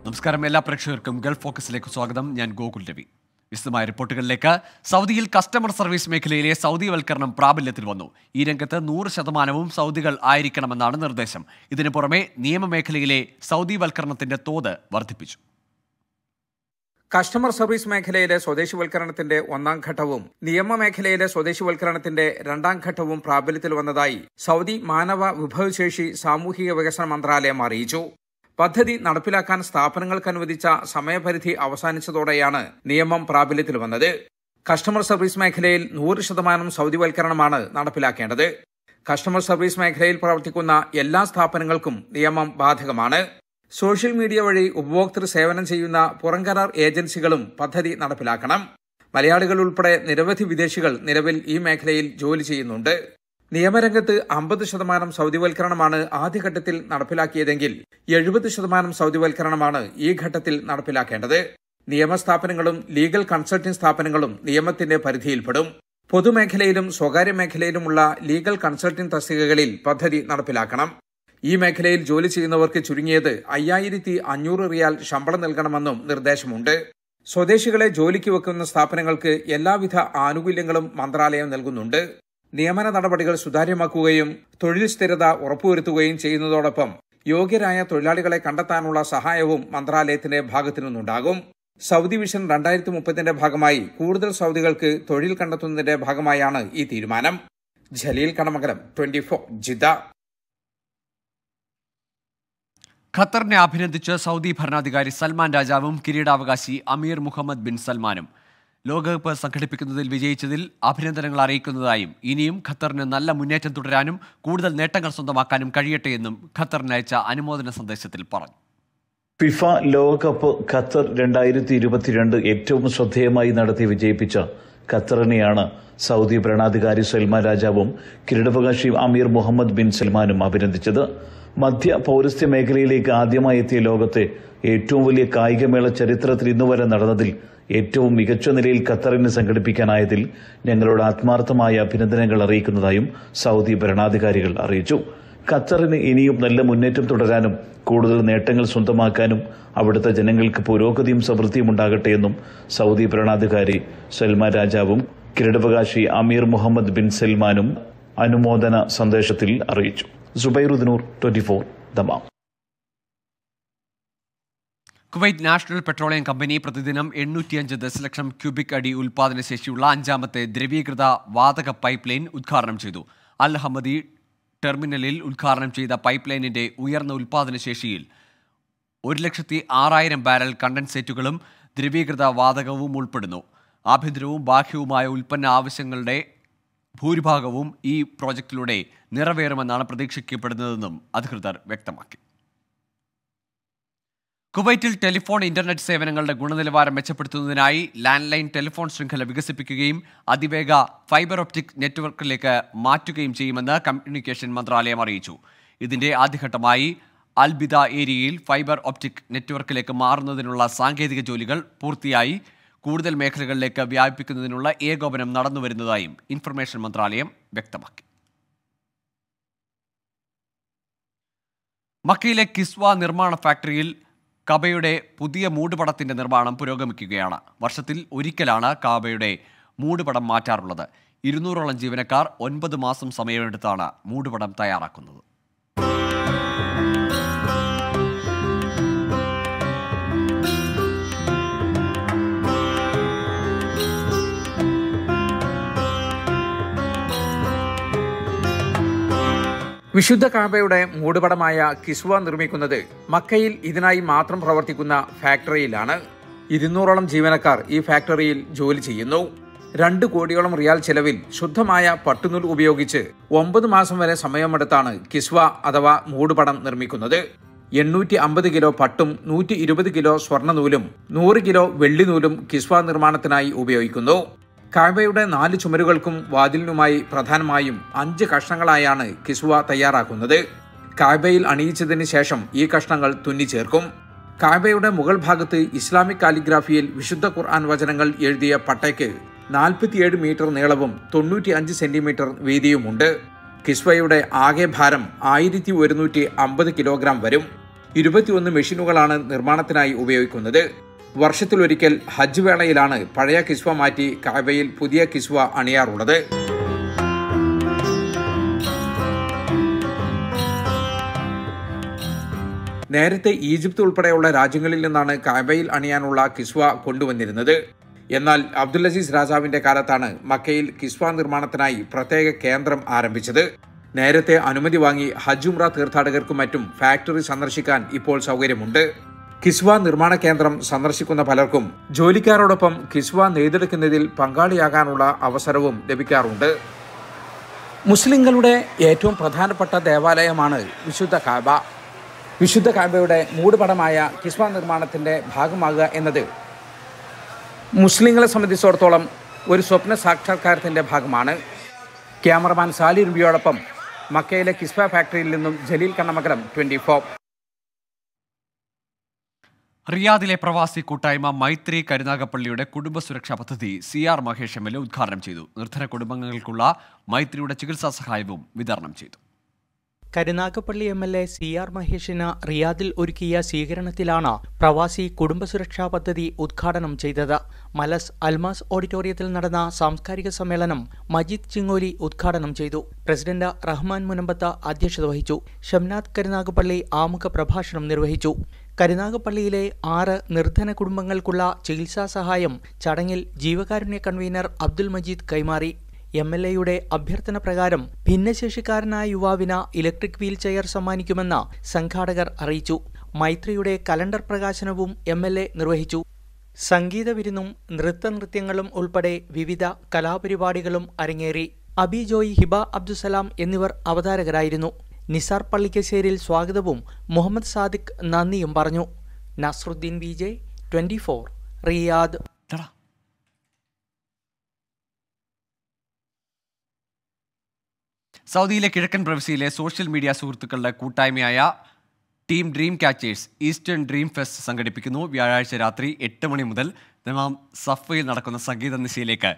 നമസ്കാരം എല്ലാ പ്രേക്ഷകർക്കും ഗൾഫ് ഫോക്കസിലേക്ക് സ്വാഗതം ഞാൻ ഗോകുൽ രവി വിശദമായ റിപ്പോർട്ടുകളിലേക്ക് സൗദിയിൽ കസ്റ്റമർ സർവീസ് മേഖലയിലെ സൗദിവൽക്കരണം പ്രാബല്യത്തിൽ വന്നു ഈ രംഗത്ത് നൂറ് ശതമാനവും സൗദികൾ ആയിരിക്കണമെന്നാണ് നിർദ്ദേശം ഇതിനു പുറമെ നിയമമേഖലയിലെ സൗദിവൽക്കരണത്തിന്റെ തോത് വർദ്ധിപ്പിച്ചു കസ്റ്റമർ സർവീസ് മേഖലയിലെ സ്വദേശിവൽക്കരണത്തിന്റെ ഒന്നാം ഘട്ടവും നിയമമേഖലയിലെ സ്വദേശിവൽക്കരണത്തിന്റെ രണ്ടാം ഘട്ടവും പ്രാബല്യത്തിൽ വന്നതായി സൗദി മാനവ വിഭവശേഷി സാമൂഹിക വികസന മന്ത്രാലയം അറിയിച്ചു പദ്ധതി നടപ്പിലാക്കാൻ സ്ഥാപനങ്ങൾക്ക് അനുവദിച്ച സമയപരിധി അവസാനിച്ചതോടെയാണ് നിയമം പ്രാബല്യത്തിൽ വന്നത് കസ്റ്റമർ സർവീസ് മേഖലയിൽ നൂറ് ശതമാനം സൗദിവൽക്കരണമാണ് നടപ്പിലാക്കേണ്ടത് കസ്റ്റമർ സർവീസ് മേഖലയിൽ പ്രവർത്തിക്കുന്ന എല്ലാ സ്ഥാപനങ്ങൾക്കും നിയമം ബാധകമാണ് സോഷ്യൽ മീഡിയ വഴി ഉപഭോക്തൃ സേവനം ചെയ്യുന്ന പുറംകരാർ ഏജൻസികളും പദ്ധതി നടപ്പിലാക്കണം മലയാളികൾ ഉൾപ്പെടെ നിരവധി വിദേശികൾ നിലവിൽ ഈ മേഖലയിൽ ജോലി ചെയ്യുന്നുണ്ട് നിയമരംഗത്ത് അമ്പത് ശതമാനം സൗദിവൽക്കരണമാണ് ആദ്യഘട്ടത്തിൽ നടപ്പിലാക്കിയതെങ്കിൽ എഴുപത് ശതമാനം സൗദിവൽക്കരണമാണ് ഈ ഘട്ടത്തിൽ നടപ്പിലാക്കേണ്ടത് നിയമസ്ഥാപനങ്ങളും ലീഗൽ കൺസൾട്ടിംഗ് സ്ഥാപനങ്ങളും നിയമത്തിന്റെ പരിധിയിൽപ്പെടും പൊതുമേഖലയിലും സ്വകാര്യ മേഖലയിലുമുള്ള ലീഗൽ കൺസൾട്ടിംഗ് തസ്തികകളിൽ പദ്ധതി നടപ്പിലാക്കണം ഈ മേഖലയിൽ ജോലി ചെയ്യുന്നവർക്ക് ചുരുങ്ങിയത് അയ്യായിരത്തി അഞ്ഞൂറ് റിയാൽ ശമ്പളം നൽകണമെന്നും നിർദ്ദേശമുണ്ട് സ്വദേശികളെ ജോലിക്ക് വെക്കുന്ന സ്ഥാപനങ്ങൾക്ക് എല്ലാവിധ ആനുകൂല്യങ്ങളും മന്ത്രാലയം നൽകുന്നുണ്ട് നിയമന നടപടികൾ സുതാര്യമാക്കുകയും തൊഴിൽ സ്ഥിരത ഉറപ്പുവരുത്തുകയും ചെയ്യുന്നതോടൊപ്പം യോഗ്യരായ തൊഴിലാളികളെ കണ്ടെത്താനുള്ള സഹായവും മന്ത്രാലയത്തിന്റെ ഭാഗത്തു നിന്നുണ്ടാകും സൗദി വിഷൻ രണ്ടായിരത്തി മുപ്പത്തിന്റെ ഭാഗമായി കൂടുതൽ സൗദികൾക്ക് തൊഴിൽ കണ്ടെത്തുന്നതിന്റെ ഭാഗമായാണ് ഈ തീരുമാനം Jaleel Kanamakalam twenty four Jeddah ഖത്തറിനെ അഭിനന്ദിച്ച് സൗദി ഭരണാധികാരി സൽമാൻ രാജാവും കിരീടാവകാശി അമീർ മുഹമ്മദ് ബിൻ സൽമാനും ലോകകപ്പ് സംഘടിപ്പിക്കുന്നതിൽ വിജയിച്ചതിൽ അഭിനന്ദനങ്ങൾ അറിയിക്കുന്നതായും ഇനിയും ഖത്തറിന് നല്ല മുന്നേറ്റം തുടരാനും കൂടുതൽ നേട്ടങ്ങൾ സ്വന്തമാക്കാനും കഴിയട്ടെ എന്നും ഖത്തറിന് അയച്ച അനുമോദന സന്ദേശത്തിൽ പറഞ്ഞു ഫിഫ ലോകകപ്പ് ഖത്തർ രണ്ടായിരത്തി ഇരുപത്തിരണ്ട് ഏറ്റവും ശ്രദ്ധേയമായി നടത്തി വിജയിപ്പിച്ച ഖത്തറിനെയാണ് സൗദി ഭരണാധികാരി സൽമാൻ രാജാവും കിരീടാവകാശി അമീർ മുഹമ്മദ് ബിൻ സൽമാനും അഭിനന്ദിച്ചത് മധ്യ പൗരസ്ത്യ മേഖലയിലേക്ക് ആദ്യമായി എത്തിയ ലോകത്തെ ഏറ്റവും വലിയ കായികമേള ചരിത്രത്തിൽ ഇന്നുവരെ നടന്നതിൽ ഏറ്റവും മികച്ച നിലയിൽ ഖത്തറിന് സംഘടിപ്പിക്കാനായതിൽ ഞങ്ങളുടെ ആത്മാർത്ഥമായ അഭിനന്ദനങ്ങൾ അറിയിക്കുന്നതായും സൗദി ഭരണാധികാരികൾ അറിയിച്ചു ഖത്തറിന് ഇനിയും നല്ല മുന്നേറ്റം തുടരാനും കൂടുതൽ നേട്ടങ്ങൾ സ്വന്തമാക്കാനും അവിടുത്തെ ജനങ്ങൾക്ക് പുരോഗതിയും സമൃദ്ധിയും ഉണ്ടാകട്ടെ എന്നും സൗദി ഭരണാധികാരി സൽമാൻ രാജാവും കിരീടാവകാശി അമീർ മുഹമ്മദ് ബിൻ സൽമാനും അനുമോദന സന്ദേശത്തിൽ അറിയിച്ചു സുബൈറുദ്ദൂർ twenty four Dammam Kuwait national petroleum company പ്രതിദിനം എണ്ണൂറ്റിയഞ്ച് ദശലക്ഷം ക്യൂബിക് അടി ഉൽപാദന ശേഷിയുള്ള അഞ്ചാമത്തെ ദ്രവീകൃത വാതക പൈപ്പ് ലൈൻ ഉദ്ഘാടനം ചെയ്തു അൽ ഹമദി ടെർമിനലിൽ ഉദ്ഘാടനം ചെയ്ത പൈപ്പ് ലൈനിന്റെ ഉയർന്ന ഉൽപാദന ശേഷിയിൽ ഒരു ലക്ഷത്തി ആറായിരം ബാരൽ കണ്ടൻസേറ്റുകളും ദ്രവീകൃത വാതകവും ഉൾപ്പെടുന്നു ആഭ്യന്തരവും ബാഹ്യവുമായ ഉൽപ്പന്ന ആവശ്യങ്ങളുടെ ഭൂരിഭാഗവും ഈ പ്രോജക്റ്റിലൂടെ നിറവേറുമെന്നാണ് പ്രതീക്ഷിക്കപ്പെടുന്നതെന്നും അധികൃതർ വ്യക്തമാക്കി കുവൈറ്റിൽ ടെലിഫോൺ ഇന്റർനെറ്റ് സേവനങ്ങളുടെ ഗുണനിലവാരം മെച്ചപ്പെടുത്തുന്നതിനായി ലാൻഡ് ലൈൻ ടെലിഫോൺ ശൃംഖല വികസിപ്പിക്കുകയും അതിവേഗ ഫൈബർ ഒപ്റ്റിക് നെറ്റ്വർക്കിലേക്ക് മാറ്റുകയും ചെയ്യുമെന്ന് കമ്മ്യൂണിക്കേഷൻ മന്ത്രാലയം അറിയിച്ചു ഇതിന്റെ ആദ്യഘട്ടമായി അൽബിദ ഏരിയയിൽ ഫൈബർ ഒപ്റ്റിക് നെറ്റ്വർക്കിലേക്ക് മാറുന്നതിനുള്ള സാങ്കേതിക ജോലികൾ പൂർത്തിയായി കൂടുതൽ മേഖലകളിലേക്ക് വ്യാപിപ്പിക്കുന്നതിനുള്ള ഏകോപനം നടന്നുവരുന്നതായും ഇൻഫർമേഷൻ മന്ത്രാലയം വ്യക്തമാക്കി മക്കയിലെ കിസ്വ നിർമ്മാണ ഫാക്ടറിയിൽ കബയുടെ പുതിയ മൂടുപടത്തിന്റെ നിർമ്മാണം പുരോഗമിക്കുകയാണ് വർഷത്തിൽ ഒരിക്കലാണ് കാബയുടെ മൂടുപടം മാറ്റാറുള്ളത് ഇരുന്നൂറോളം ജീവനക്കാർ ഒൻപത് മാസം സമയമെടുത്താണ് മൂടുപടം തയ്യാറാക്കുന്നത് വിശുദ്ധ കാബയുടെ മൂടുപടമായ കിസ്വ നിർമ്മിക്കുന്നത് മക്കയിൽ ഇതിനായി മാത്രം പ്രവർത്തിക്കുന്ന ഫാക്ടറിയിലാണ് ഇരുന്നൂറോളം ജീവനക്കാർ ഈ ഫാക്ടറിയിൽ ജോലി ചെയ്യുന്നു രണ്ട് കോടിയോളം റിയാൽ ചെലവിൽ ശുദ്ധമായ പട്ടുനൂൽ ഉപയോഗിച്ച് ഒമ്പത് മാസം വരെ സമയമെടുത്താണ് കിസ്വ അഥവാ മൂടുപടം നിർമ്മിക്കുന്നത് എണ്ണൂറ്റി അമ്പത് കിലോ പട്ടും നൂറ്റി ഇരുപത് കിലോ സ്വർണ്ണനൂലും നൂറ് കിലോ വെള്ളിനൂലും കിസ്വ നിർമ്മാണത്തിനായി ഉപയോഗിക്കുന്നു കാബയുടെ നാല് ചുമരുകൾക്കും വാതിലിനുമായി പ്രധാനമായും അഞ്ച് കഷ്ണങ്ങളായാണ് കിസ്വ തയ്യാറാക്കുന്നത് കാബയിൽ അണിയിച്ചതിന് ശേഷം ഈ കഷ്ണങ്ങൾ തുന്നിച്ചേർക്കും കാബയുടെ മുകൾ ഭാഗത്ത് ഇസ്ലാമിക് കാലിഗ്രാഫിയിൽ വിശുദ്ധ ഖുർആൻ വചനങ്ങൾ എഴുതിയ പട്ടയ്ക്ക് നാൽപ്പത്തിയേഴ് മീറ്റർ നീളവും തൊണ്ണൂറ്റി അഞ്ച് സെന്റിമീറ്റർ വീതിയുമുണ്ട് കിസ്വയുടെ ആകെ ഭാരം ആയിരത്തി ഒരുന്നൂറ്റി അമ്പത് കിലോഗ്രാം വരും ഇരുപത്തിയൊന്ന് മെഷീനുകളാണ് നിർമ്മാണത്തിനായി ഉപയോഗിക്കുന്നത് വർഷത്തിലൊരിക്കൽ ഹജ്ജ് വേളയിലാണ് പഴയ കിസ്വ മാറ്റി കാബയിൽ പുതിയ കിസ്വ അണിയാറുള്ളത് നേരത്തെ ഈജിപ്ത് ഉൾപ്പെടെയുള്ള രാജ്യങ്ങളിൽ നിന്നാണ് കാബയിൽ അണിയാനുള്ള കിസ്വ കൊണ്ടുവന്നിരുന്നത് എന്നാൽ അബ്ദുൽ അസീസ് രാജാവിന്റെ കാലത്താണ് മക്കയിൽ കിസ്വ നിർമ്മാണത്തിനായി പ്രത്യേക കേന്ദ്രം ആരംഭിച്ചത് നേരത്തെ അനുമതി വാങ്ങി ഹജ്ജുംറ തീർത്ഥാടകർക്കും മറ്റും ഫാക്ടറി സന്ദർശിക്കാൻ ഇപ്പോൾ സൗകര്യമുണ്ട് കിസ്വ നിർമ്മാണ കേന്ദ്രം സന്ദർശിക്കുന്ന പലർക്കും ജോലിക്കാരോടൊപ്പം കിസ്വ നെയ്തെടുക്കുന്നതിൽ പങ്കാളിയാകാനുള്ള അവസരവും ലഭിക്കാറുണ്ട് മുസ്ലിങ്ങളുടെ ഏറ്റവും പ്രധാനപ്പെട്ട ദേവാലയമാണ് വിശുദ്ധ കാബ വിശുദ്ധ കാബയുടെ മൂടുപടമായ കിസ്വ നിർമ്മാണത്തിന്റെ ഭാഗമാകുക എന്നത് മുസ്ലിങ്ങളെ സംബന്ധിച്ചിടത്തോളം ഒരു സ്വപ്ന സാക്ഷാത്കാരത്തിന്റെ ഭാഗമാണ് ക്യാമറമാൻ സാലി റുബിയോടൊപ്പം മക്കയിലെ കിസ്വ ഫാക്ടറിയിൽ നിന്നും ജലീൽ കണ്ണമകലം ട്വന്റി ഫോർ റിയാദിലെ പ്രവാസി കൂട്ടായ്മ മൈത്രി കരുനാഗപ്പള്ളിയുടെ കുടുംബ സുരക്ഷാ പദ്ധതി C R Mahesh M L A ഉദ്ഘാടനം ചെയ്തു നിർധന കുടുംബങ്ങൾക്കുള്ള മൈത്രിയുടെ ചികിത്സാ സഹായവും വിതരണം ചെയ്തു Karunagappally M L A C R മഹേഷിന് റിയാദിൽ ഒരുക്കിയ സ്വീകരണത്തിലാണ് പ്രവാസി കുടുംബസുരക്ഷാ പദ്ധതി ഉദ്ഘാടനം ചെയ്തത് മലസ് അൽമാസ് ഓഡിറ്റോറിയത്തിൽ നടന്ന സാംസ്കാരിക സമ്മേളനം മജീദ് ചിങ്ങോലി ഉദ്ഘാടനം ചെയ്തു പ്രസിഡന്റ് റഹ്മാൻ മുനമ്പത്ത് അധ്യക്ഷത വഹിച്ചു ഷംനാഥ് കരുനാഗപ്പള്ളി ആമുഖ പ്രഭാഷണം നിർവഹിച്ചു കരുനാഗപ്പള്ളിയിലെ ആറ് നിർധന കുടുംബങ്ങൾക്കുള്ള ചികിത്സാ സഹായം ചടങ്ങിൽ ജീവകാരുണ്യ കൺവീനർ അബ്ദുൽ മജീദ് കൈമാറി എം എൽ എയുടെ അഭ്യർത്ഥന പ്രകാരം ഭിന്നശേഷിക്കാരനായ യുവാവിന് ഇലക്ട്രിക് വീൽ ചെയർ സമ്മാനിക്കുമെന്ന് സംഘാടകർ അറിയിച്ചു മൈത്രിയുടെ കലണ്ടർ പ്രകാശനവും എം എൽ എ നിർവഹിച്ചു സംഗീത വിരുന്നും നൃത്തനൃത്യങ്ങളും ഉൾപ്പെടെ വിവിധ കലാപരിപാടികളും അരങ്ങേറി അബി ജോയ് ഹിബ അബ്ദുസലാം എന്നിവർ അവതാരകരായിരുന്നു നിസാർ പള്ളിക്കശ്ശേരിൽ സ്വാഗതവും മുഹമ്മദ് സാദിഖ് നന്ദിയും പറഞ്ഞു Nasruddeen V J twenty four Riyadh തടാ. സൗദിയിലെ കിഴക്കൻ പ്രവിശ്യയിലെ സോഷ്യൽ മീഡിയ സുഹൃത്തുക്കളുടെ കൂട്ടായ്മയായ team dream catchers eastern dream fest സംഘടിപ്പിക്കുന്നു വ്യാഴാഴ്ച രാത്രി എട്ട് മണി മുതൽ ദമാം സഫയിൽ നടക്കുന്ന സംഗീത നിശയിലേക്ക്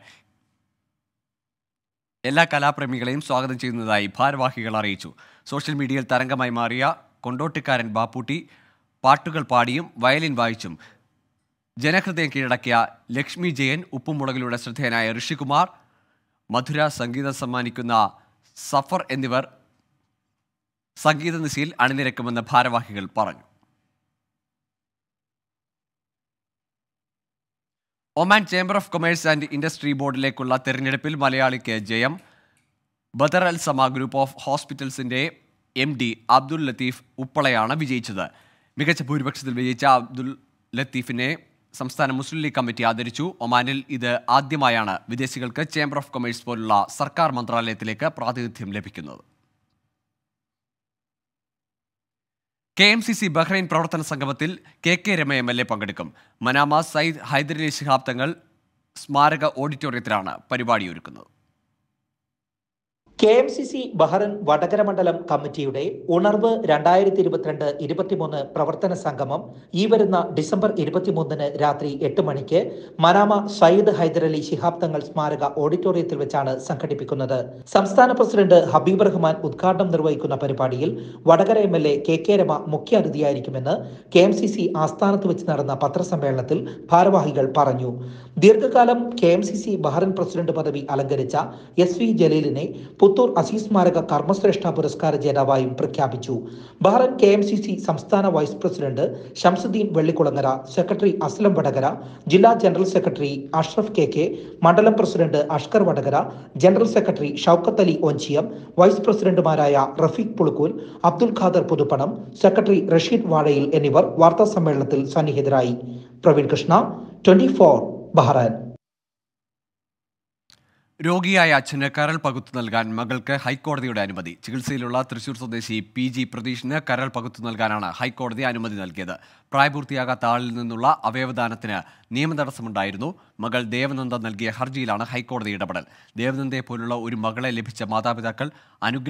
എല്ലാ കലാപ്രേമികളെയും സ്വാഗതം ചെയ്യുന്നതായി ഭാരവാഹികൾ അറിയിച്ചു സോഷ്യൽ മീഡിയയിൽ തരംഗമായി മാറിയ കൊണ്ടോട്ടിക്കാരൻ ബാപ്പൂട്ടി പാട്ടുകൾ പാടിയും വയലിൻ വായിച്ചും ജനഹൃദയം കീഴടക്കിയ ലക്ഷ്മി ജയൻ ഉപ്പുമുളകിലൂടെ ശ്രദ്ധേയനായ ഋഷികുമാർ മധുര സംഗീതം സമ്മാനിക്കുന്ന സഫർ എന്നിവർ സംഗീത നിശയിൽ അണിനിരക്കുമെന്ന് ഭാരവാഹികൾ പറഞ്ഞു Oman chamber of commerce and industry ബോർഡിലേക്കുള്ള തെരഞ്ഞെടുപ്പിൽ മലയാളിക്ക് ജയം Badr Al Sama group of ഹോസ്പിറ്റൽസിന്റെ എം ഡി അബ്ദുൽ ലത്തീഫ് ഉപ്പളയാണ് വിജയിച്ചത് മികച്ച ഭൂരിപക്ഷത്തിൽ വിജയിച്ച അബ്ദുൽ ലത്തീഫിനെ സംസ്ഥാന മുസ്ലിം ലീഗ് കമ്മിറ്റി ആദരിച്ചു ഒമാനിൽ ഇത് ആദ്യമായാണ് വിദേശികൾക്ക് ചേംബർ ഓഫ് കൊമേഴ്സ് പോലുള്ള സർക്കാർ മന്ത്രാലയത്തിലേക്ക് പ്രാതിനിധ്യം ലഭിക്കുന്നത് K M C C Bahrain പ്രവർത്തന സംഗമത്തിൽ K K Rema M L A പങ്കെടുക്കും മനാമ സയ്യിദ് ഹൈദരലി ശിഹാബ് തങ്ങൾ സ്മാരക ഓഡിറ്റോറിയത്തിലാണ് പരിപാടി ഒരുക്കുന്നത് K M C C Bahrain Vadakara മണ്ഡലം കമ്മിറ്റിയുടെ ഉണർവ് രണ്ടായിരത്തി ഇരുപത്തിരണ്ട് ഇരുപത്തിമൂന്ന് പ്രവർത്തന സംഗമം ഈ വരുന്ന ഡിസംബർ ഇരുപത്തിമൂന്നിന് രാത്രി എട്ട് മണിക്ക് മനാമ സയ്യിദ് ഹൈദരലി ശിഹാബ് തങ്ങൾ സ്മാരക ഓഡിറ്റോറിയത്തിൽ വെച്ചാണ് സംഘടിപ്പിക്കുന്നത് സംസ്ഥാന പ്രസിഡന്റ് ഹബീബ് റഹ്മാൻ ഉദ്ഘാടനം നിർവഹിക്കുന്ന പരിപാടിയിൽ Vadakara M L A K K Rema മുഖ്യ അതിഥിയായിരിക്കുമെന്ന് കെ എം സി സി ആസ്ഥാനത്ത് വെച്ച് നടന്ന പത്രസമ്മേളനത്തിൽ ഭാരവാഹികൾ പറഞ്ഞു ദീർഘകാലം K M C C Bahrain president പദവി അലങ്കരിച്ച എസ് വി ജലീലിനെ പുത്തൂർ അസീസ് സ്മാരക കർമ്മശ്രേഷ്ഠ പുരസ്കാര ജേതാവായും പ്രഖ്യാപിച്ചു Bahrain K M C C സംസ്ഥാന vice president Shamsudheen Vellikulangara secretary Aslam Vadakara ജില്ലാ general secretary Ashraf K K മണ്ഡലം president Ashkar Vadakara general secretary Shoukath Ali Onchiyam vice പ്രസിഡന്റുമാരായ റഫീഖ് പുളുക്കൂൽ അബ്ദുൽ ഖാദർ പുതുപ്പണം സെക്രട്ടറി റഷീദ് വാഴയിൽ എന്നിവർ വാർത്താ സമ്മേളനത്തിൽ സന്നിഹിതരായി Praveen Krishna twenty four Bahrain രോഗിയായ അച്ഛന് കരൾ പകുത്തു നൽകാൻ മകൾക്ക് ഹൈക്കോടതിയുടെ അനുമതി ചികിത്സയിലുള്ള തൃശൂർ സ്വദേശി പി ജി പ്രതീഷിന് കരൾ പകുത്തു നൽകാനാണ് ഹൈക്കോടതി അനുമതി നൽകിയത് പ്രായപൂർത്തിയാകാത്ത ആളിൽ നിന്നുള്ള അവയവദാനത്തിന് നിയമതടസ്സമുണ്ടായിരുന്നു മകൾ ദേവനന്ദ നൽകിയ ഹർജിയിലാണ് ഹൈക്കോടതി ഇടപെടൽ ദേവനന്ദയെ പോലുള്ള ഒരു മകളെ ലഭിച്ച മാതാപിതാക്കൾ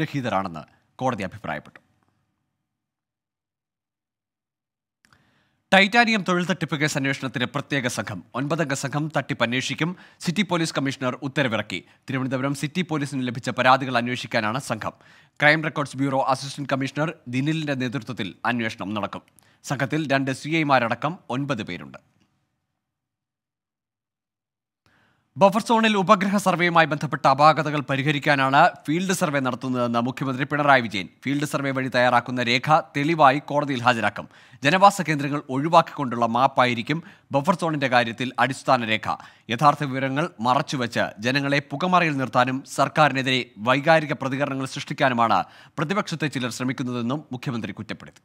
അനുഗ്രഹീതരാണെന്ന് കോടതി അഭിപ്രായപ്പെട്ടു ടൈറ്റാനിയം തൊഴിൽ തട്ടിപ്പ് കേസ് അന്വേഷണത്തിന് പ്രത്യേക സംഘം ഒൻപതംഗ സംഘം തട്ടിപ്പ് അന്വേഷിക്കും സിറ്റി പോലീസ് കമ്മീഷണർ ഉത്തരവിറക്കി തിരുവനന്തപുരം സിറ്റി പോലീസിന് ലഭിച്ച പരാതികൾ അന്വേഷിക്കാനാണ് സംഘം crime records bureau assistant commissioner ദിനിലിന്റെ നേതൃത്വത്തിൽ അന്വേഷണം നടക്കും സംഘത്തിൽ രണ്ട് സി ഐമാരടക്കം ഒൻപത് പേരുണ്ട് ബഫർ സോണിൽ ഉപഗ്രഹ സർവേയുമായി ബന്ധപ്പെട്ട അപാകതകൾ പരിഹരിക്കാനാണ് ഫീൽഡ് സർവേ നടത്തുന്നതെന്ന് മുഖ്യമന്ത്രി പിണറായി വിജയൻ ഫീൽഡ് സർവേ വഴി തയ്യാറാക്കുന്ന രേഖ തെളിവായി കോടതിയിൽ ഹാജരാക്കും ജനവാസ കേന്ദ്രങ്ങൾ ഒഴിവാക്കിക്കൊണ്ടുള്ള മാപ്പായിരിക്കും ബഫർ സോണിന്റെ കാര്യത്തിൽ അടിസ്ഥാന രേഖ യഥാർത്ഥ വിവരങ്ങൾ മറച്ചുവെച്ച് ജനങ്ങളെ പുകമറയിൽ നിർത്താനും സർക്കാരിനെതിരെ വൈകാരിക പ്രതികരണങ്ങൾ സൃഷ്ടിക്കാനുമാണ് പ്രതിപക്ഷത്തെ ചിലർ ശ്രമിക്കുന്നതെന്നും മുഖ്യമന്ത്രി കുറ്റപ്പെടുത്തി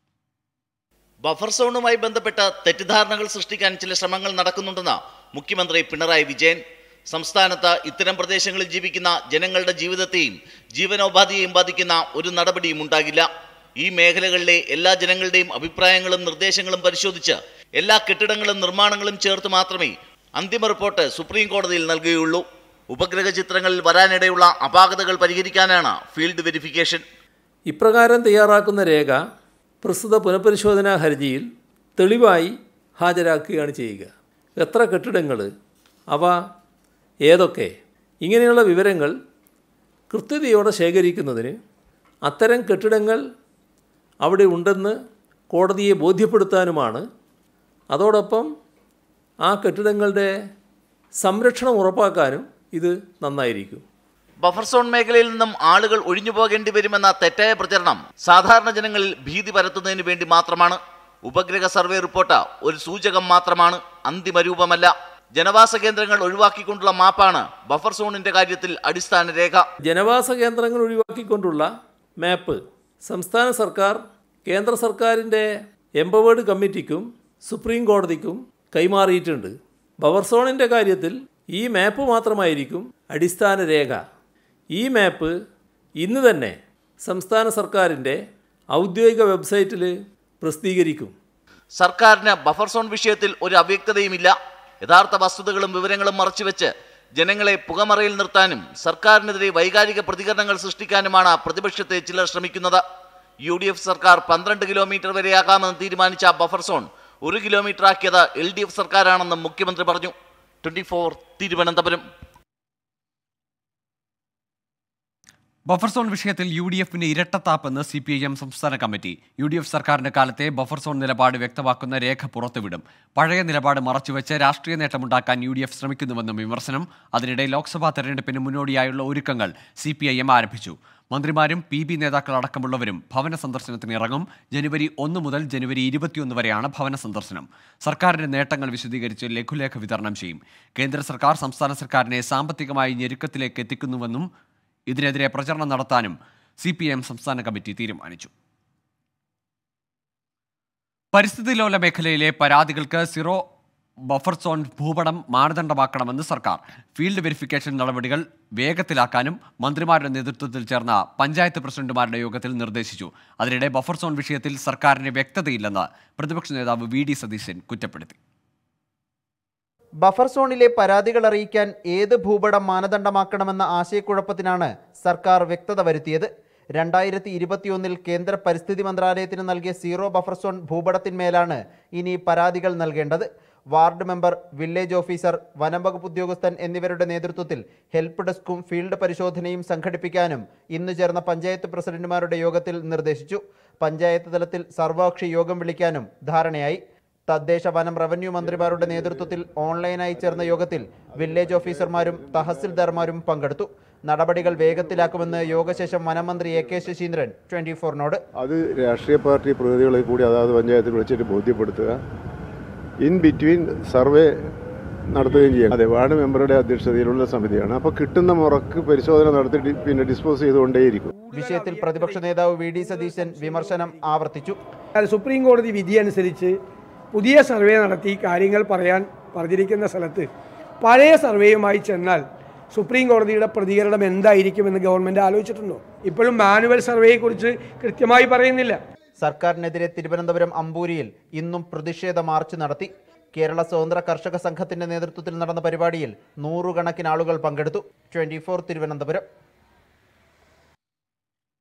ബഫർ സോണുമായി ബന്ധപ്പെട്ട തെറ്റിദ്ധാരണകൾ സൃഷ്ടിക്കാൻ ചില ശ്രമങ്ങൾ നടക്കുന്നുണ്ടെന്ന് മുഖ്യമന്ത്രി പിണറായി വിജയൻ സംസ്ഥാനത്ത് ഇത്തരം പ്രദേശങ്ങളിൽ ജീവിക്കുന്ന ജനങ്ങളുടെ ജീവിതത്തെയും ജീവനോപാധിയെയും ബാധിക്കുന്ന ഒരു നടപടിയും ഉണ്ടാകില്ല ഈ മേഖലകളിലെ എല്ലാ ജനങ്ങളുടെയും അഭിപ്രായങ്ങളും നിർദ്ദേശങ്ങളും പരിശോധിച്ച് എല്ലാ കെട്ടിടങ്ങളും നിർമ്മാണങ്ങളും ചേർത്ത് മാത്രമേ അന്തിമ റിപ്പോർട്ട് സുപ്രീം കോടതിയിൽ നൽകുകയുള്ളൂ ഉപഗ്രഹ ചിത്രങ്ങളിൽ വരാനിടയുള്ള അപാകതകൾ പരിഹരിക്കാനാണ് ഫീൽഡ് വെരിഫിക്കേഷൻ ഇപ്രകാരം തയ്യാറാക്കുന്ന രേഖ പ്രസ്തുത പുനഃപരിശോധനാ ഹർജിയിൽ തെളിവായി ഹാജരാക്കുകയാണ് ചെയ്യുക എത്ര കെട്ടിടങ്ങൾ അവ ഏതൊക്കെ ഇങ്ങനെയുള്ള വിവരങ്ങൾ കൃത്യതയോടെ ശേഖരിക്കുന്നതിന് അത്തരം കെട്ടിടങ്ങൾ അവിടെ ഉണ്ടെന്ന് കോടതിയെ ബോധ്യപ്പെടുത്താനുമാണ് അതോടൊപ്പം ആ കെട്ടിടങ്ങളുടെ സംരക്ഷണം ഉറപ്പാക്കാനും ഇത് നന്നായിരിക്കും ബഫർ സോൺ മേഖലയിൽ നിന്നും ആളുകൾ ഒഴിഞ്ഞു പോകേണ്ടി വരുമെന്ന തെറ്റായ പ്രചരണം സാധാരണ ജനങ്ങളിൽ ഭീതി പരത്തുന്നതിന് വേണ്ടി മാത്രമാണ് ഉപഗ്രഹ സർവേ റിപ്പോർട്ട് ഒരു സൂചകം മാത്രമാണ് അന്തിമ രൂപമല്ല ജനവാസ കേന്ദ്രങ്ങൾ ഒഴിവാക്കിക്കൊണ്ടുള്ള മാപ്പാണ് ബഫർ സോണിന്റെ കാര്യത്തിൽ അടിസ്ഥാന രേഖ ജനവാസ കേന്ദ്രങ്ങൾ ഒഴിവാക്കിക്കൊണ്ടുള്ള മാപ്പ് സംസ്ഥാന സർക്കാർ കേന്ദ്ര സർക്കാരിൻ്റെ എംപവേർഡ് കമ്മിറ്റിക്കും സുപ്രീം കോടതിക്കും കൈമാറിയിട്ടുണ്ട് ബഫർ സോണിൻ്റെ കാര്യത്തിൽ ഈ മാപ്പ് മാത്രമായിരിക്കും അടിസ്ഥാന രേഖ ഈ മാപ്പ് ഇന്ന് തന്നെ സംസ്ഥാന സർക്കാരിൻ്റെ ഔദ്യോഗിക വെബ്സൈറ്റിൽ പ്രസിദ്ധീകരിക്കും സർക്കാരിന് ബഫർ സോൺ വിഷയത്തിൽ ഒരു അവ്യക്തതയുമില്ല യഥാർത്ഥ വസ്തുതകളും വിവരങ്ങളും മറച്ചുവെച്ച് ജനങ്ങളെ പുകമറയിൽ നിർത്താനും സർക്കാരിനെതിരെ വൈകാരിക പ്രതികരണങ്ങൾ സൃഷ്ടിക്കാനുമാണ് പ്രതിപക്ഷത്തെ ചിലർ ശ്രമിക്കുന്നത് യു ഡി എഫ് സർക്കാർ പന്ത്രണ്ട് കിലോമീറ്റർ വരെയാകാമെന്ന് തീരുമാനിച്ച ബഫർ സോൺ ഒരു കിലോമീറ്റർ ആക്കിയത് എൽ ഡി എഫ് സർക്കാരാണെന്നും മുഖ്യമന്ത്രി പറഞ്ഞു twenty four Thiruvananthapuram buffer zone വിഷയത്തിൽ യു ഡി എഫിന് ഇരട്ടത്താപ്പെന്ന് സി പി ഐ എം സംസ്ഥാന കമ്മിറ്റി യു ഡി എഫ് സർക്കാരിന്റെ കാലത്തെ ബഫർ സോൺ നിലപാട് വ്യക്തമാക്കുന്ന രേഖ പുറത്തുവിടും പഴയ നിലപാട് മറച്ചുവെച്ച് രാഷ്ട്രീയ നേട്ടമുണ്ടാക്കാൻ യു ഡി എഫ് ശ്രമിക്കുന്നുവെന്നും വിമർശനം അതിനിടെ ലോക്സഭാ തെരഞ്ഞെടുപ്പിന് മുന്നോടിയായുള്ള ഒരുക്കങ്ങൾ സി പി ഐ എം ആരംഭിച്ചു മന്ത്രിമാരും പി ബി നേതാക്കളടക്കമുള്ളവരും ഭവന സന്ദർശനത്തിന് ഇറങ്ങും ജനുവരി ഒന്ന് മുതൽ ജനുവരി ഇരുപത്തിയൊന്ന് വരെയാണ് ഭവന സന്ദർശനം സർക്കാരിന്റെ നേട്ടങ്ങൾ വിശദീകരിച്ച് ലഘുലേഖ വിതരണം ചെയ്യും കേന്ദ്ര സർക്കാർ സംസ്ഥാന സർക്കാരിനെ സാമ്പത്തികമായി ഞെരുക്കത്തിലേക്ക് എത്തിക്കുന്നുവെന്നും ഇതിനെതിരെ പ്രചരണം നടത്താനും സി പി എം സംസ്ഥാന കമ്മിറ്റി തീരുമാനിച്ചു പരിസ്ഥിതി ലോല മേഖലയിലെ പരാതികൾക്ക് സിറോ ബഫർ സോൺ ഭൂപടം മാനദണ്ഡമാക്കണമെന്ന് സർക്കാർ ഫീൽഡ് വെരിഫിക്കേഷൻ നടപടികൾ വേഗത്തിലാക്കാനും മന്ത്രിമാരുടെ നേതൃത്വത്തിൽ ചേർന്ന പഞ്ചായത്ത് പ്രസിഡന്റുമാരുടെ യോഗത്തിൽ നിർദ്ദേശിച്ചു അതിനിടെ ബഫർ സോൺ വിഷയത്തിൽ സർക്കാരിന് വ്യക്തതയില്ലെന്ന് പ്രതിപക്ഷ നേതാവ് വി ഡി സതീശൻ കുറ്റപ്പെടുത്തി ബഫർ സോണിലെ പരാതികൾ അറിയിക്കാൻ ഏത് ഭൂപടം മാനദണ്ഡമാക്കണമെന്ന ആശയക്കുഴപ്പത്തിനാണ് സർക്കാർ വ്യക്തത വരുത്തിയത് രണ്ടായിരത്തി ഇരുപത്തിയൊന്നിൽ കേന്ദ്ര പരിസ്ഥിതി മന്ത്രാലയത്തിന് നൽകിയ സീറോ ബഫർ സോൺ ഭൂപടത്തിന്മേലാണ് ഇനി പരാതികൾ നൽകേണ്ടത് വാർഡ് മെമ്പർ വില്ലേജ് ഓഫീസർ വനം വകുപ്പ് ഉദ്യോഗസ്ഥൻ എന്നിവരുടെ നേതൃത്വത്തിൽ ഹെൽപ്പ് ഡെസ്കും ഫീൽഡ് പരിശോധനയും സംഘടിപ്പിക്കാനും ഇന്ന് ചേർന്ന പഞ്ചായത്ത് പ്രസിഡന്റുമാരുടെ യോഗത്തിൽ നിർദ്ദേശിച്ചു പഞ്ചായത്ത് തലത്തിൽ സർവകക്ഷി യോഗം വിളിക്കാനും ധാരണയായി തദ്ദേശ വനം റവന്യൂ മന്ത്രിമാരുടെ നേതൃത്വത്തിൽ ഓൺലൈനായി ചേർന്ന യോഗത്തിൽ വില്ലേജ് ഓഫീസർമാരും തഹസിൽദാർമാരും പങ്കെടുത്തു നടപടികൾ വേഗത്തിലാക്കുമെന്ന് യോഗശേഷം വനമന്ത്രി എ കെ ശശീന്ദ്രൻ ട്വന്റി ഫോറിനോട് അത് രാഷ്ട്രീയ പാർട്ടി പ്രതിനിധികളെ കൂടി അതാത് പഞ്ചായത്തിൽ വിളിച്ചിട്ട് ബോധ്യപ്പെടുത്തുക ഇൻ ബിറ്റ്വീൻ സർവേ നടത്തുകയും ചെയ്യണം അതെ വാർഡ് മെമ്പറുടെ അധ്യക്ഷതയിലുള്ള സമിതിയാണ് അപ്പോൾ കിട്ടുന്ന മുറക്ക് പരിശോധന നടത്തി ഡി- പിന്നെ ഡിസ്പോസ് ചെയ്തുകൊണ്ടേയിരിക്കും വിഷയത്തിൽ പ്രതിപക്ഷ നേതാവ് വി ഡി സതീശൻ വിമർശനം ആവർത്തിച്ചു അത് സുപ്രീം കോടതി വിധി അനുസരിച്ച് പുതിയ സർവേ നടത്തി കാര്യങ്ങൾ പറയാൻ പറഞ്ഞിരിക്കുന്ന സ്ഥലത്ത് പഴയ സർവേയുമായി ചെന്നാൽ സുപ്രീം കോടതിയുടെ പ്രതികരണം എന്തായിരിക്കുമെന്ന് ഗവൺമെൻറ് ആലോചിച്ചിട്ടുണ്ടോ ഇപ്പോഴും മാനുവൽ സർവേയെക്കുറിച്ച് കൃത്യമായി പറയുന്നില്ല സർക്കാരിനെതിരെ തിരുവനന്തപുരം അമ്പൂരിയിൽ ഇന്നും പ്രതിഷേധ മാർച്ച് നടത്തി കേരള സ്വതന്ത്ര കർഷക സംഘത്തിന്റെ നേതൃത്വത്തിൽ നടന്ന പരിപാടിയിൽ നൂറുകണക്കിന് ആളുകൾ പങ്കെടുത്തു ട്വന്റി തിരുവനന്തപുരം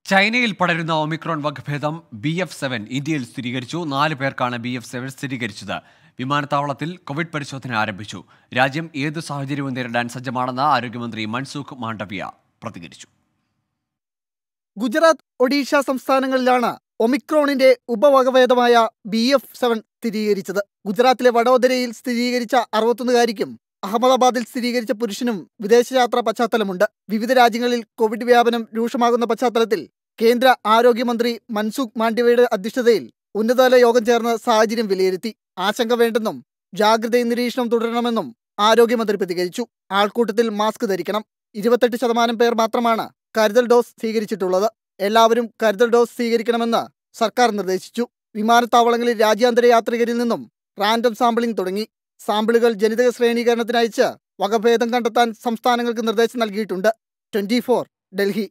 ചൈനയിൽ പടരുന്ന ഒമിക്രോൺ വകഭേദം ബി എഫ് സെവൻ ഇന്ത്യയിൽ സ്ഥിരീകരിച്ചു നാല് പേർക്കാണ് ബി എഫ് സെവൻ സ്ഥിരീകരിച്ചത് വിമാനത്താവളത്തിൽ കോവിഡ് പരിശോധന ആരംഭിച്ചു രാജ്യം ഏതു സാഹചര്യവും നേരിടാൻ സജ്ജമാണെന്ന് ആരോഗ്യമന്ത്രി മൻസുഖ് മാണ്ഡവ്യ പ്രതികരിച്ചു ഗുജറാത്ത് ഒഡീഷ സംസ്ഥാനങ്ങളിലാണ് ഒമിക്രോണിന്റെ ഉപവകഭേദമായ ബി എഫ് സെവൻ സ്ഥിരീകരിച്ചത് ഗുജറാത്തിലെ വഡോദരയിൽ സ്ഥിരീകരിച്ച അറുപത്തൊന്നുകാരിക്കും അഹമ്മദാബാദിൽ സ്ഥിരീകരിച്ച പുരുഷനും വിദേശയാത്രാ പശ്ചാത്തലമുണ്ട് വിവിധ രാജ്യങ്ങളിൽ കോവിഡ് വ്യാപനം രൂക്ഷമാകുന്ന പശ്ചാത്തലത്തിൽ കേന്ദ്ര ആരോഗ്യമന്ത്രി മൻസുഖ് മാണ്ഡവ്യയുടെ അധ്യക്ഷതയിൽ ഉന്നതതല യോഗം ചേർന്ന് സാഹചര്യം വിലയിരുത്തി ആശങ്ക വേണ്ടെന്നും ജാഗ്രതയും നിരീക്ഷണം തുടരണമെന്നും ആരോഗ്യമന്ത്രി പ്രതികരിച്ചു ആൾക്കൂട്ടത്തിൽ മാസ്ക് ധരിക്കണം ഇരുപത്തെട്ട് ശതമാനം പേർ മാത്രമാണ് കരുതൽ ഡോസ് സ്വീകരിച്ചിട്ടുള്ളത് എല്ലാവരും കരുതൽ ഡോസ് സ്വീകരിക്കണമെന്ന് സർക്കാർ നിർദ്ദേശിച്ചു വിമാനത്താവളങ്ങളിൽ രാജ്യാന്തര യാത്രികരിൽ നിന്നും റാൻഡം സാമ്പിളിംഗ് തുടങ്ങി സാമ്പിളുകൾ ജനിതക ശ്രേണീകരണത്തിന് അയച്ച് വകഭേദം കണ്ടെത്താൻ സംസ്ഥാനങ്ങൾക്ക് നിർദ്ദേശം നൽകിയിട്ടുണ്ട് ട്വന്റി ഡൽഹി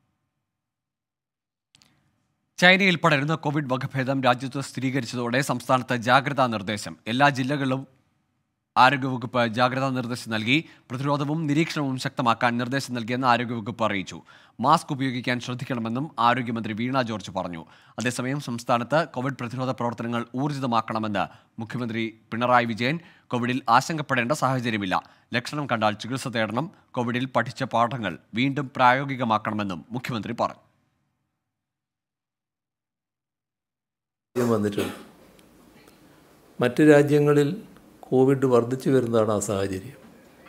ചൈനയിൽ പടരുന്ന കോവിഡ് വകഭേദം രാജ്യത്ത് സ്ഥിരീകരിച്ചതോടെ സംസ്ഥാനത്ത് ജാഗ്രതാ നിർദ്ദേശം എല്ലാ ജില്ലകളിലും ആരോഗ്യവകുപ്പ് ജാഗ്രതാ നിർദ്ദേശം നൽകി പ്രതിരോധവും നിരീക്ഷണവും ശക്തമാക്കാൻ നിർദ്ദേശം നൽകിയെന്ന് ആരോഗ്യവകുപ്പ് അറിയിച്ചു മാസ്ക് ഉപയോഗിക്കാൻ ശ്രദ്ധിക്കണമെന്നും ആരോഗ്യമന്ത്രി വീണ ജോർജ് പറഞ്ഞു അതേസമയം സംസ്ഥാനത്ത് കോവിഡ് പ്രതിരോധ പ്രവർത്തനങ്ങൾ ഊർജിതമാക്കണമെന്ന് മുഖ്യമന്ത്രി പിണറായി വിജയൻ കോവിഡിൽ ആശങ്കപ്പെടേണ്ട സാഹചര്യമില്ല ലക്ഷണം കണ്ടാൽ ചികിത്സ തേടണം കോവിഡിൽ പഠിച്ച പാഠങ്ങൾ വീണ്ടും പ്രായോഗികമാക്കണമെന്നും മുഖ്യമന്ത്രി പറഞ്ഞു രാജ്യം വന്നിട്ടുണ്ട് മറ്റ് രാജ്യങ്ങളിൽ കോവിഡ് വർദ്ധിച്ചു വരുന്നതാണ് ആ സാഹചര്യം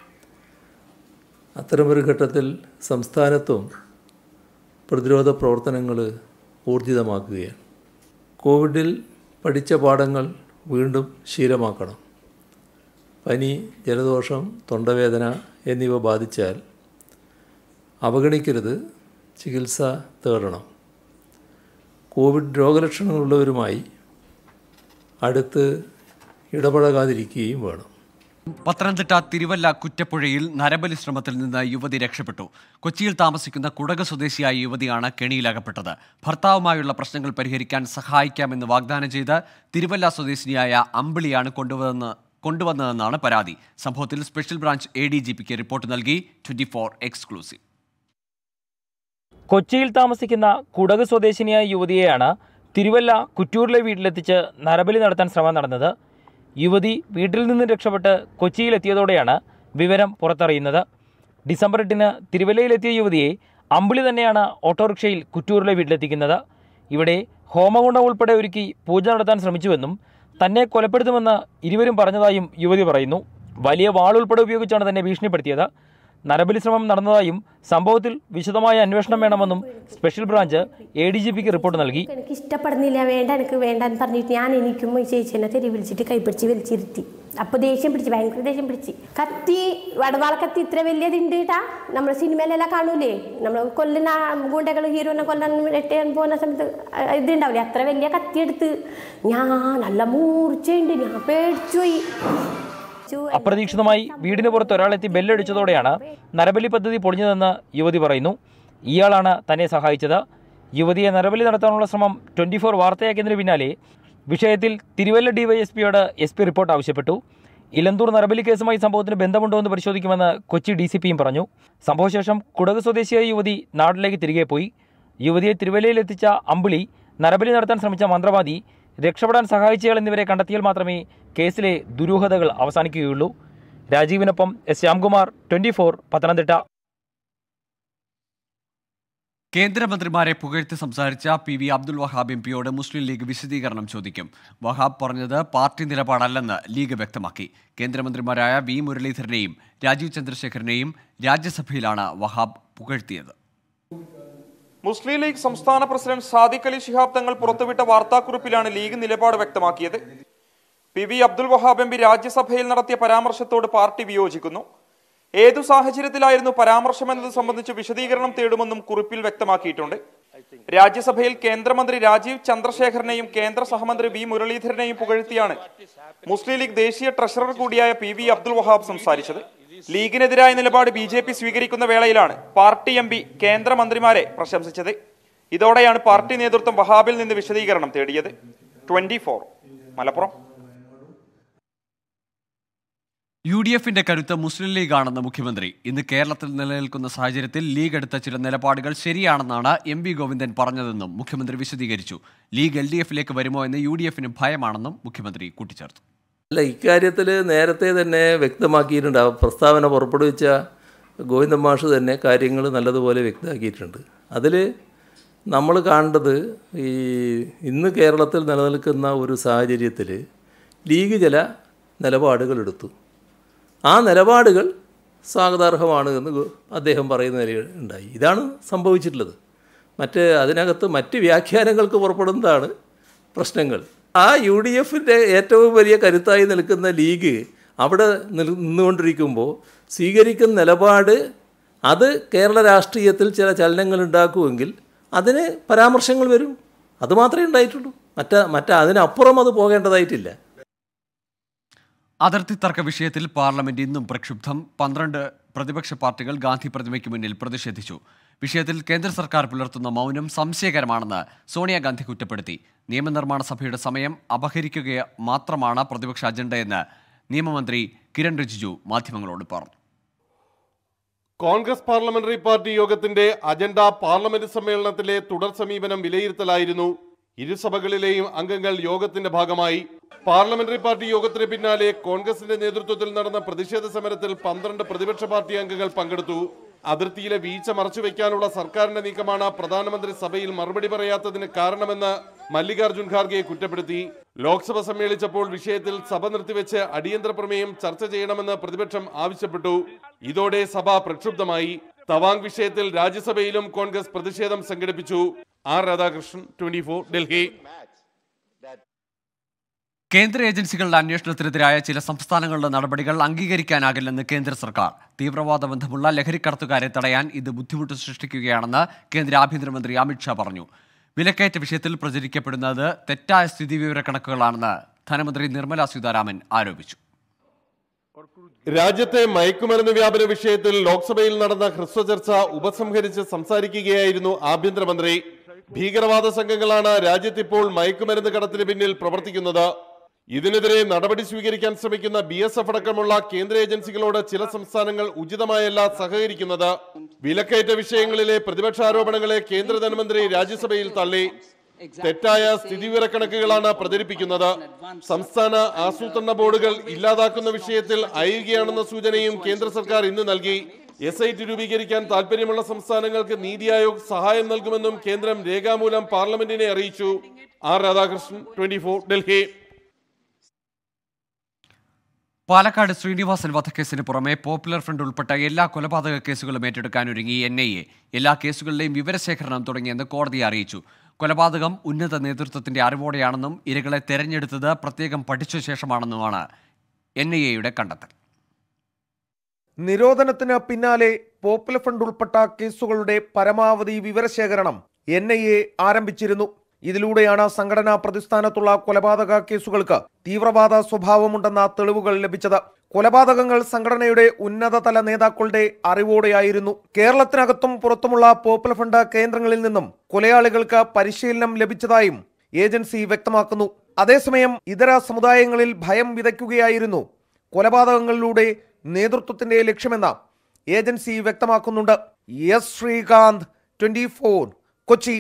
അത്തരമൊരു ഘട്ടത്തിൽ സംസ്ഥാനത്തും പ്രതിരോധ പ്രവർത്തനങ്ങൾ ഊർജിതമാക്കുകയാണ് കോവിഡിൽ പഠിച്ച പാഠങ്ങൾ വീണ്ടും ശീലമാക്കണം പനി ജലദോഷം തൊണ്ടവേദന എന്നിവ ബാധിച്ചാൽ അവഗണിക്കരുത് ചികിത്സ തേടണം കോവിഡ് രോഗലക്ഷണങ്ങളുള്ളവരുമായി അടുത്ത് ഇടപഴകാതിരിക്കുകയും വേണം പത്തനംതിട്ട തിരുവല്ല കുറ്റപ്പുഴയിൽ നരബലി ശ്രമത്തിൽ നിന്ന് യുവതി രക്ഷപ്പെട്ടു കൊച്ചിയിൽ താമസിക്കുന്ന കുടക് സ്വദേശിയായ യുവതിയാണ് കെണിയിലകപ്പെട്ടത് ഭർത്താവുമായുള്ള പ്രശ്നങ്ങൾ പരിഹരിക്കാൻ സഹായിക്കാമെന്ന് വാഗ്ദാനം ചെയ്ത് തിരുവല്ല സ്വദേശിനിയായ അമ്പിളിയാണ് കൊണ്ടുവന്ന് കൊണ്ടുവന്നതെന്നാണ് പരാതി സംഭവത്തിൽ special branch A D G പിക്ക് റിപ്പോർട്ട് നൽകി ട്വന്റി ഫോർ എക്സ്ക്ലൂസീവ് കൊച്ചിയിൽ താമസിക്കുന്ന കുടക് സ്വദേശിനിയായ യുവതിയെയാണ് തിരുവല്ല കുറ്റൂരിലെ വീട്ടിലെത്തിച്ച് നരബലി നടത്താൻ ശ്രമം നടന്നത് യുവതി വീട്ടിൽ നിന്ന് രക്ഷപ്പെട്ട് കൊച്ചിയിലെത്തിയതോടെയാണ് വിവരം പുറത്തറിയുന്നത് ഡിസംബർ എട്ടിന് തിരുവല്ലയിലെത്തിയ യുവതിയെ അമ്പിളി തന്നെയാണ് ഓട്ടോറിക്ഷയിൽ കുറ്റൂരിലെ വീട്ടിലെത്തിക്കുന്നത് ഇവിടെ ഹോമകുണ്ഡം ഉൾപ്പെടെ ഒരുക്കി പൂജ നടത്താൻ ശ്രമിച്ചുവെന്നും തന്നെ കൊലപ്പെടുത്തുമെന്ന് ഇരുവരും പറഞ്ഞതായും യുവതി പറയുന്നു വലിയ വാളുൾപ്പെടെ ഉപയോഗിച്ചാണ് തന്നെ ഭീഷണിപ്പെടുത്തിയത് നരബലി ശ്രമം നടന്നതായും സംഭവത്തിൽ വിശദമായ അന്വേഷണം വേണമെന്നും special branch A D G പിക്ക് റിപ്പോർട്ട് നൽകി എനിക്ക് ഇഷ്ടപ്പെടുന്നില്ല വേണ്ട എനിക്ക് വേണ്ടെന്ന് പറഞ്ഞിട്ട് ഞാൻ എനിക്കും ഈ ചേച്ചീനെ തെരി വിളിച്ചിട്ട് കൈപ്പിടിച്ച് വലിച്ചിരുത്തി അപ്പോൾ ദേഷ്യം പിടിച്ച് ഭയങ്കര ദേഷ്യം പിടിച്ച് കത്തി വടവാള കത്തി ഇത്ര വലിയതുണ്ട് കേട്ടാ നമ്മൾ സിനിമയിലെല്ലാം കാണൂലേ നമ്മൾ കൊല്ലുന്ന ഗുണ്ടകൾ ഹീറോനെ കൊല്ലാൻ വെട്ടാൻ പോകുന്ന സമയത്ത് ഇതുണ്ടാവില്ലേ അത്ര വലിയ കത്തി എടുത്ത് ഞാൻ നല്ല മൂർച്ചയുണ്ട് ഞാൻ പേടിച്ചുപോയി അപ്രതീക്ഷിതമായി വീടിന് പുറത്ത് ഒരാളെത്തി ബെല്ലടിച്ചതോടെയാണ് നരബലി പദ്ധതി പൊളിഞ്ഞതെന്ന് യുവതി പറയുന്നു ഇയാളാണ് തന്നെ സഹായിച്ചത് യുവതിയെ നരബലി നടത്താനുള്ള ശ്രമം ട്വന്റി ഫോർ വാർത്തയാക്കിയതിന് പിന്നാലെ വിഷയത്തിൽ തിരുവല്ല ഡിവൈഎസ്പിയോട് എസ് പി റിപ്പോർട്ട് ആവശ്യപ്പെട്ടു ഇലന്തൂർ നരബലി കേസുമായി സംഭവത്തിന് ബന്ധമുണ്ടോ എന്ന് പരിശോധിക്കുമെന്ന് കൊച്ചി ഡി സി പിയും പറഞ്ഞു സംഭവശേഷം കുടക് സ്വദേശിയായ യുവതി നാട്ടിലേക്ക് തിരികെ പോയി യുവതിയെ തിരുവല്ലയിലെത്തിച്ച അമ്പിളി നരബലി നടത്താൻ ശ്രമിച്ച മന്ത്രവാദി രക്ഷപ്പെടാൻ സഹായിച്ചയാൾ എന്നിവരെ കണ്ടെത്തിയാൽ മാത്രമേ കേസിലെ ദുരൂഹതകൾ അവസാനിക്കുകയുള്ളൂ രാജീവിനൊപ്പം S Shyamkumar twenty four Pathanamthitta കേന്ദ്രമന്ത്രിമാരെ പുകഴ്ത്തി സംസാരിച്ച P V Abdul Wahab M പിയോട് മുസ്ലിം ലീഗ് വിശദീകരണം ചോദിക്കും വഹാബ് പറഞ്ഞത് പാർട്ടി നിലപാടല്ലെന്ന് ലീഗ് വ്യക്തമാക്കി കേന്ദ്രമന്ത്രിമാരായ വി മുരളീധരനെയും രാജീവ് ചന്ദ്രശേഖരനെയും രാജ്യസഭയിലാണ് വഹാബ് പുകഴ്ത്തിയത് മുസ്ലിം ലീഗ് സംസ്ഥാന പ്രസിഡന്റ് സാദിഖ് അലി ശിഹാബ് തങ്ങൾ പുറത്തുവിട്ട വാർത്താക്കുറിപ്പിലാണ് ലീഗ് നിലപാട് വ്യക്തമാക്കിയത് P V Abdul Wahab M P രാജ്യസഭയിൽ നടത്തിയ പരാമർശത്തോട് പാർട്ടി വിയോജിക്കുന്നു ഏതു സാഹചര്യത്തിലായിരുന്നു പരാമർശം എന്നത് സംബന്ധിച്ച് വിശദീകരണം തേടുമെന്നും കുറിപ്പിൽ വ്യക്തമാക്കിയിട്ടുണ്ട് രാജ്യസഭയിൽ കേന്ദ്രമന്ത്രി രാജീവ് ചന്ദ്രശേഖരനെയും കേന്ദ്ര സഹമന്ത്രി വി മുരളീധരനെയും പുകഴ്ത്തിയാണ് മുസ്ലിം ലീഗ് ദേശീയ ട്രഷറർ കൂടിയായ പി വി അബ്ദുൽ വഹാബ് സംസാരിച്ചത് ലീഗിനെതിരായ നിലപാട് ബി ജെ പി സ്വീകരിക്കുന്ന വേളയിലാണ് പാർട്ടി എം പി കേന്ദ്രമന്ത്രിമാരെ പ്രശംസിച്ചത് ഇതോടെയാണ് പാർട്ടി നേതൃത്വം വഹാബിൽ നിന്ന് വിശദീകരണം തേടിയത് ട്വന്റി മലപ്പുറം യു ഡി എഫിന്റെ കരുത്ത് മുസ്ലിം ലീഗാണെന്ന് മുഖ്യമന്ത്രി ഇന്ന് കേരളത്തിൽ നിലനിൽക്കുന്ന സാഹചര്യത്തിൽ ലീഗ് എടുത്ത ചില നിലപാടുകൾ ശരിയാണെന്നാണ് എം വി ഗോവിന്ദൻ പറഞ്ഞതെന്നും മുഖ്യമന്ത്രി വിശദീകരിച്ചു ലീഗ് എൽ ഡി എഫിലേക്ക് വരുമോ എന്ന് യു ഡി എഫിന് ഭയമാണെന്നും മുഖ്യമന്ത്രി കൂട്ടിച്ചേർത്തു അല്ല ഇക്കാര്യത്തിൽ നേരത്തെ തന്നെ വ്യക്തമാക്കിയിട്ടുണ്ട് ആ പ്രസ്താവന പുറപ്പെടുവിച്ച ഗോവിന്ദൻ മാഷ് തന്നെ കാര്യങ്ങൾ നല്ലതുപോലെ വ്യക്തമാക്കിയിട്ടുണ്ട് അതിൽ നമ്മൾ കാണേണ്ടത് ഈ ഇന്ന് കേരളത്തിൽ നിലനിൽക്കുന്ന ഒരു സാഹചര്യത്തിൽ ലീഗ് ചില നിലപാടുകൾ എടുത്തു ആ നിലപാടുകൾ സ്വാഗതാർഹമാണ് എന്ന് ഗോ- അദ്ദേഹം പറയുന്ന നില ഉണ്ടായി ഇതാണ് സംഭവിച്ചിട്ടുള്ളത് മറ്റ് അതിനകത്ത് മറ്റ് വ്യാഖ്യാനങ്ങൾക്ക് പുറപ്പെടുന്നതാണ് പ്രശ്നങ്ങൾ ആ യു ഡി എഫിൻ്റെ ഏറ്റവും വലിയ കരുത്തായി നിൽക്കുന്ന ലീഗ് അവിടെ നിൽ നിന്നുകൊണ്ടിരിക്കുമ്പോൾ സ്വീകരിക്കുന്ന നിലപാട് അത് കേരള രാഷ്ട്രീയത്തിൽ ചില ചലനങ്ങൾ ഉണ്ടാക്കുമെങ്കിൽ അതിന് പരാമർശങ്ങൾ വരും അത് മാത്രമേ ഉണ്ടായിട്ടുള്ളൂ മറ്റ മറ്റ അതിനപ്പുറം അത് പോകേണ്ടതായിട്ടില്ല അതിർത്തി തർക്ക വിഷയത്തിൽ പാർലമെന്റ് ഇന്നും പ്രക്ഷുബ്ധം പന്ത്രണ്ട് പ്രതിപക്ഷ പാർട്ടികൾ ഗാന്ധി പ്രതിമയ്ക്ക് മുന്നിൽ പ്രതിഷേധിച്ചു വിഷയത്തിൽ കേന്ദ്ര സർക്കാർ പുലർത്തുന്ന മൗനം സംശയകരമാണെന്ന് സോണിയാഗാന്ധി കുറ്റപ്പെടുത്തി നിയമനിർമ്മാണ സഭയുടെ സമയം അപഹരിക്കുക മാത്രമാണ് പ്രതിപക്ഷ അജണ്ടയെന്ന് നിയമമന്ത്രി കിരൺ റിജിജു മാധ്യമങ്ങളോട് പറഞ്ഞു കോൺഗ്രസ് പാർലമെന്ററി പാർട്ടി യോഗത്തിന്റെ അജണ്ട പാർലമെന്റ് സമ്മേളനത്തിലെ തുടർ സമീപനം വിലയിരുത്തലായിരുന്നു ഇരുസഭകളിലെയും അംഗങ്ങൾ യോഗത്തിന്റെ ഭാഗമായി പാർലമെന്ററി പാർട്ടി യോഗത്തിന് പിന്നാലെ കോൺഗ്രസിന്റെ നേതൃത്വത്തിൽ നടന്ന പ്രതിഷേധ സമരത്തിൽ പന്ത്രണ്ട് പ്രതിപക്ഷ പാർട്ടി അംഗങ്ങൾ പങ്കെടുത്തു അതിർത്തിയിലെ വീഴ്ച മറച്ചുവെക്കാനുള്ള സർക്കാരിന്റെ നീക്കമാണ് പ്രധാനമന്ത്രി സഭയിൽ മറുപടി പറയാത്തതിന് കാരണമെന്ന് മല്ലികാർജുൻ ഖാർഗെ കുറ്റപ്പെടുത്തി ലോക്സഭ സമ്മേളിച്ചപ്പോൾ വിഷയത്തിൽ സഭ നിർത്തിവെച്ച് അടിയന്തര പ്രമേയം ചർച്ച ചെയ്യണമെന്ന് പ്രതിപക്ഷം ആവശ്യപ്പെട്ടു ഇതോടെ സഭ പ്രക്ഷുബ്ധമായി തവാങ് വിഷയത്തിൽ രാജ്യസഭയിലും കോൺഗ്രസ് പ്രതിഷേധം സംഘടിപ്പിച്ചു ആർ രാധാകൃഷ്ണൻ ട്വന്റി ഡൽഹി കേന്ദ്ര ഏജൻസികളുടെ അന്വേഷണത്തിനെതിരായ ചില സംസ്ഥാനങ്ങളുടെ നടപടികൾ അംഗീകരിക്കാനാകില്ലെന്ന് കേന്ദ്ര സർക്കാർ തീവ്രവാദ ബന്ധമുള്ള ലഹരിക്കടത്തുകാരെ തടയാൻ ഇത് ബുദ്ധിമുട്ട് സൃഷ്ടിക്കുകയാണെന്ന് കേന്ദ്ര ആഭ്യന്തരമന്ത്രി അമിത്ഷാ പറഞ്ഞു വിലക്കയറ്റ വിഷയത്തിൽ പ്രചരിക്കപ്പെടുന്നത് തെറ്റായ സ്ഥിതിവിവരക്കണക്കുകളാണെന്ന് ധനമന്ത്രി നിർമ്മല സീതാരാമൻ ആരോപിച്ചു രാജ്യത്തെ മയക്കുമരുന്ന് വ്യാപന വിഷയത്തിൽ ലോക്സഭയിൽ നടന്ന ഹ്രസ്വ ചർച്ച ഉപസംഹരിച്ച് സംസാരിക്കുകയായിരുന്നു ആഭ്യന്തരമന്ത്രി ഭീകരവാദ സംഘങ്ങളാണ് രാജ്യത്തിപ്പോൾ മയക്കുമരുന്ന് കടത്തിന് പിന്നിൽ പ്രവർത്തിക്കുന്നത് ഇതിനെതിരെ നടപടി സ്വീകരിക്കാൻ ശ്രമിക്കുന്ന ബി എസ് എഫ് അടക്കമുള്ള കേന്ദ്ര ഏജൻസികളോട് ചില സംസ്ഥാനങ്ങൾ ഉചിതമായല്ല സഹകരിക്കുന്നത് വിലക്കയറ്റ വിഷയങ്ങളിലെ പ്രതിപക്ഷ ആരോപണങ്ങളെ കേന്ദ്ര ധനമന്ത്രി രാജ്യസഭയിൽ തള്ളി തെറ്റായ സ്ഥിതിവിവരക്കണക്കുകളാണ് പ്രചരിപ്പിക്കുന്നത് സംസ്ഥാന ആസൂത്രണ ബോർഡുകൾ ഇല്ലാതാക്കുന്ന വിഷയത്തിൽ അയയുകയാണെന്ന സൂചനയും കേന്ദ്ര സർക്കാർ ഇന്ന് നൽകി എസ് ഐ ടി രൂപീകരിക്കാൻ താൽപര്യമുള്ള സംസ്ഥാനങ്ങൾക്ക് നീതി ആയോഗ് സഹായം നൽകുമെന്നും കേന്ദ്രം രേഖാമൂലം പാർലമെന്റിനെ അറിയിച്ചു ആർ രാധാകൃഷ്ണൻ ട്വന്റി ഡൽഹി പാലക്കാട് ശ്രീനിവാസൻ വധക്കേസിന് പുറമെ പോപ്പുലർ ഫ്രണ്ട് ഉൾപ്പെട്ട എല്ലാ കൊലപാതക കേസുകളും ഏറ്റെടുക്കാനൊരുങ്ങി എൻ ഐ എ എല്ലാ കേസുകളിലെയും വിവരശേഖരണം തുടങ്ങിയെന്ന് കോടതിയെ അറിയിച്ചു കൊലപാതകം ഉന്നത നേതൃത്വത്തിന്റെ അറിവോടെയാണെന്നും ഇരകളെ തെരഞ്ഞെടുത്തത് പ്രത്യേകം പഠിച്ച ശേഷമാണെന്നുമാണ് എൻ ഐ എയുടെ കണ്ടെത്തൽ നിരോധനത്തിന് പിന്നാലെ പോപ്പുലർ ഫ്രണ്ട് ഉൾപ്പെട്ട കേസുകളുടെ പരമാവധി വിവരശേഖരണം എൻ ഐ എ ആരംഭിച്ചിരുന്നു ഇതിലൂടെയാണ് സംഘടനാ പ്രതിസ്ഥാനത്തുള്ള കൊലപാതക കേസുകൾക്ക് തീവ്രവാദ സ്വഭാവമുണ്ടെന്ന തെളിവുകൾ ലഭിച്ചത് കൊലപാതകങ്ങൾ സംഘടനയുടെ ഉന്നതതല നേതാക്കളുടെ അറിവോടെയായിരുന്നു കേരളത്തിനകത്തും പുറത്തുമുള്ള പോപ്പുലർ ഫ്രണ്ട് കേന്ദ്രങ്ങളിൽ നിന്നും കൊലയാളികൾക്ക് പരിശീലനം ലഭിച്ചതായും ഏജൻസി വ്യക്തമാക്കുന്നു അതേസമയം ഇതര സമുദായങ്ങളിൽ ഭയം വിതയ്ക്കുകയായിരുന്നു കൊലപാതകങ്ങളിലൂടെ നേതൃത്വത്തിന്റെ ലക്ഷ്യമെന്ന് ഏജൻസി വ്യക്തമാക്കുന്നുണ്ട് എസ് ശ്രീകാന്ത് ട്വന്റി കൊച്ചി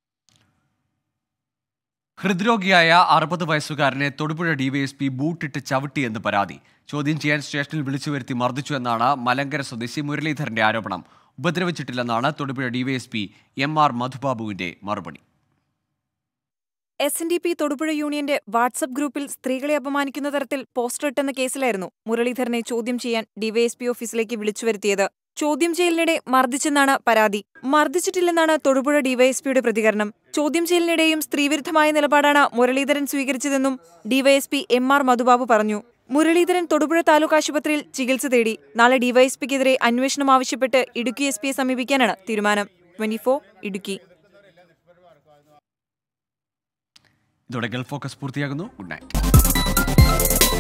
ഹൃദ്രോഗിയായ അറുപത് വയസ്സുകാരനെ തൊടുപുഴ ഡിവൈഎസ്പി ബൂട്ടിട്ട് ചവിട്ടിയെന്ന് പരാതി ചോദ്യം ചെയ്യാൻ സ്റ്റേഷനിൽ വിളിച്ചു വരുത്തി മർദ്ദിച്ചു എന്നാണ് മലങ്കര സ്വദേശി മുരളീധരന്റെ ആരോപണം ഉപദ്രവിച്ചിട്ടില്ലെന്നാണ് തൊടുപുഴ ഡിവൈഎസ്പി എം ആർ മധുബാബുവിന്റെ മറുപടി S N D P Thodupuzha യൂണിയന്റെ വാട്സപ്പ് ഗ്രൂപ്പിൽ സ്ത്രീകളെ അപമാനിക്കുന്ന തരത്തിൽ പോസ്റ്റർ ഇട്ടെന്ന കേസിലായിരുന്നു മുരളീധരനെ ചോദ്യം ചെയ്യാൻ ഡിവൈഎസ്പി ഓഫീസിലേക്ക് വിളിച്ചു വരുത്തിയത് ചോദ്യം ചെയ്യലിനിടെ മർദ്ദിച്ചെന്നാണ് പരാതി മർദ്ദിച്ചിട്ടില്ലെന്നാണ് തൊടുപുഴ ഡിവൈഎസ്പിയുടെ പ്രതികരണം ചോദ്യം ചെയ്യലിനിടെയും സ്ത്രീവിരുദ്ധമായ നിലപാടാണ് മുരളീധരൻ സ്വീകരിച്ചതെന്നും ഡിവൈഎസ്പി എം ആർ മധുബാബു പറഞ്ഞു മുരളീധരൻ തൊടുപുഴ താലൂക്ക് ആശുപത്രിയിൽ ചികിത്സ തേടി നാളെ ഡിവൈഎസ്പിക്കെതിരെ അന്വേഷണം ആവശ്യപ്പെട്ട് ഇടുക്കി എസ് പിയെ സമീപിക്കാനാണ് തീരുമാനം ട്വന്റി ഇടുക്കി ഇതോടെ ഗൾഫ് ഫോക്കസ് പൂർത്തിയാകുന്നു ഗുഡ് നൈറ്റ്